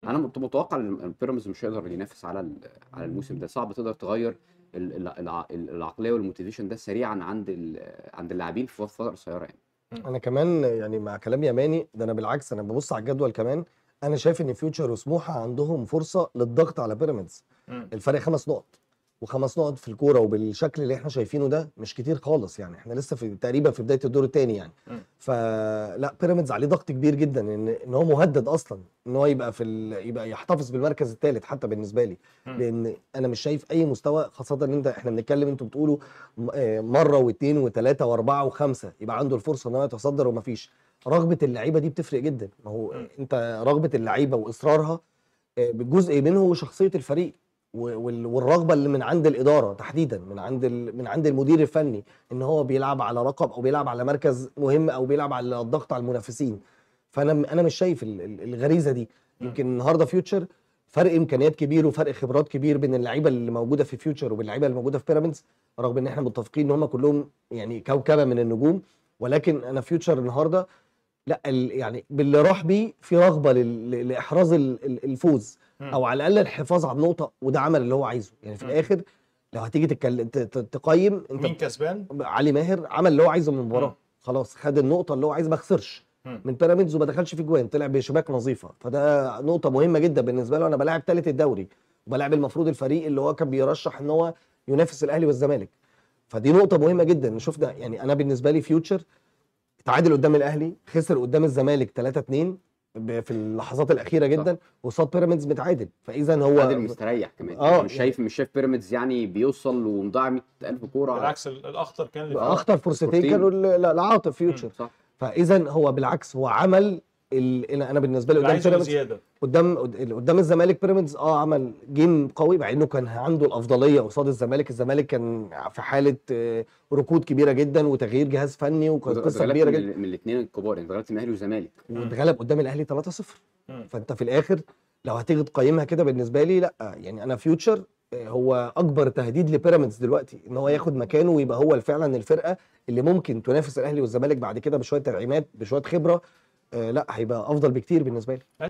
انا مت- متوقع ان بيراميدز مش هيقدر ينافس على ال- على الموسم ده صعب تقدر تغير ال- ال- الع- العقليه والموتيفيشن ده سريعا عند ال- عند اللاعبين في فتره قصيره يعني انا كمان يعني مع كلام يماني ده انا بالعكس انا ببص على الجدول كمان انا شايف ان فيوتشر وسموحه عندهم فرصه للضغط على بيراميدز مم. الفرق خمس نقط وخمس نقط في الكوره وبالشكل اللي احنا شايفينه ده مش كتير خالص يعني احنا لسه في تقريبا في بدايه الدور الثاني يعني مم. فلا بيراميدز عليه ضغط كبير جدا ان ان هو مهدد اصلا ان هو يبقى في ال... يبقى يحتفظ بالمركز الثالث حتى بالنسبه لي مم. لان انا مش شايف اي مستوى خاصه ان انت احنا بنتكلم انتوا بتقولوا م- آه، مره واثنين وثلاثه واربعه وخمسه يبقى عنده الفرصه ان هو يتصدر ومفيش رغبه اللعيبه دي بتفرق جدا ما هو مم. انت رغبه اللعيبه واصرارها آه، بجزء منه شخصيه الفريق و- وال- والرغبه اللي من عند الاداره تحديدا من عند ال- من عند المدير الفني ان هو بيلعب على رقم او بيلعب على مركز مهم او بيلعب على الضغط على المنافسين فانا انا مش شايف ال- ال- الغريزه دي مم. يمكن النهارده فيوتشر فرق امكانيات كبير وفرق خبرات كبير بين اللعيبه اللي موجوده في فيوتشر وبين اللعيبه اللي موجوده في بيراميدز رغم ان احنا متفقين ان هم كلهم يعني كوكبه من النجوم ولكن انا فيوتشر النهارده لا ال- يعني باللي راح بيه في رغبه لل- لاحراز ال- ال- الفوز مم. او على الاقل الحفاظ على النقطه وده عمل اللي هو عايزه يعني في مم. الاخر لو هتيجي تتكلم ت- ت- تقيم انت مين كسبان؟ علي ماهر عمل اللي هو عايزه من مم. المباراه خلاص خد النقطه اللي هو عايز ما خسرش مم. من بيراميدز وما دخلش في جوان طلع بشباك نظيفه فده نقطه مهمه جدا بالنسبه له انا بلاعب ثالث الدوري وبلاعب المفروض الفريق اللي هو كان بيرشح ان هو ينافس الاهلي والزمالك فدي نقطه مهمه جدا شفنا يعني انا بالنسبه لي فيوتشر تعادل قدام الاهلي خسر قدام الزمالك 3 2 في اللحظات الاخيره جدا وصاد بيراميدز متعادل فاذا هو عادل مستريح كمان آه، آه مش شايف مش شايف بيراميدز يعني بيوصل ومضيع 100000 كوره بالعكس ال- الاخطر كان لفيوتشر. اخطر فرصتين فرصتين. كانوا ل- ل- لعاطف فيوتشر صح فاذا هو بالعكس هو عمل ال... انا بالنسبه لي اللي قدام عايزه بيراميدز زياده قدام قدام الزمالك بيراميدز اه عمل جيم قوي مع انه كان عنده الافضليه قصاد الزمالك الزمالك كان في حاله آه، ركود كبيره جدا وتغيير جهاز فني وكانت قصه اتغلبت كبيره من, جدا ال- من الاثنين الكبار يعني اتغلبت من الاهلي والزمالك واتغلب قدام الاهلي 3-0 مم. فانت في الاخر لو هتيجي تقيمها كده بالنسبه لي لا يعني انا فيوتشر آه، هو اكبر تهديد لبيراميدز دلوقتي ان هو ياخد مكانه ويبقى هو فعلا الفرقه اللي ممكن تنافس الاهلي والزمالك بعد كده بشويه تدعيمات بشويه خبره آه، لا هيبقى افضل بكتير بالنسبه لي